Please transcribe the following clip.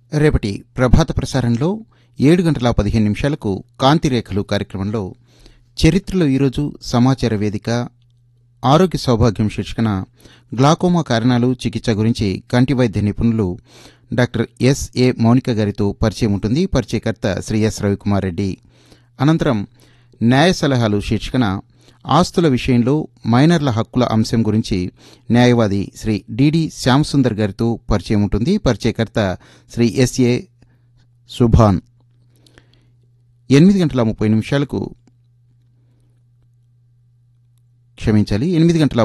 రేపటి ప్రభాత ప్రసారంలో ఏడు గంటల పదిహేను నిమిషాలకు కాంతిరేఖలు కార్యక్రమంలో చరిత్రలో ఈరోజు సమాచార వేదిక ఆరోగ్య సౌభాగ్యం శీర్షికన గ్లాకోమా కారణాలు చికిత్స గురించి కంటి వైద్య నిపుణులు డాక్టర్ ఎస్ఏ మౌనిక గారితో పరిచయం ఉంటుంది పరిచయకర్త శ్రీ ఎస్ రవికుమార్ రెడ్డి అనంతరం న్యాయ సలహాలు శీర్షికన ఆస్తుల విషయంలో మైనర్ల హక్కుల అంశం గురించి న్యాయవాది శ్రీ డిడి శ్యామసుందర్ గారితో పరిచయం ఉంటుంది పరిచయకర్త శ్రీ ఎస్ఏ సుభాన్ ఎనిమిది గంటల ముప్పై నిమిషాలకు క్షమించాలి ఎనిమిది గంటల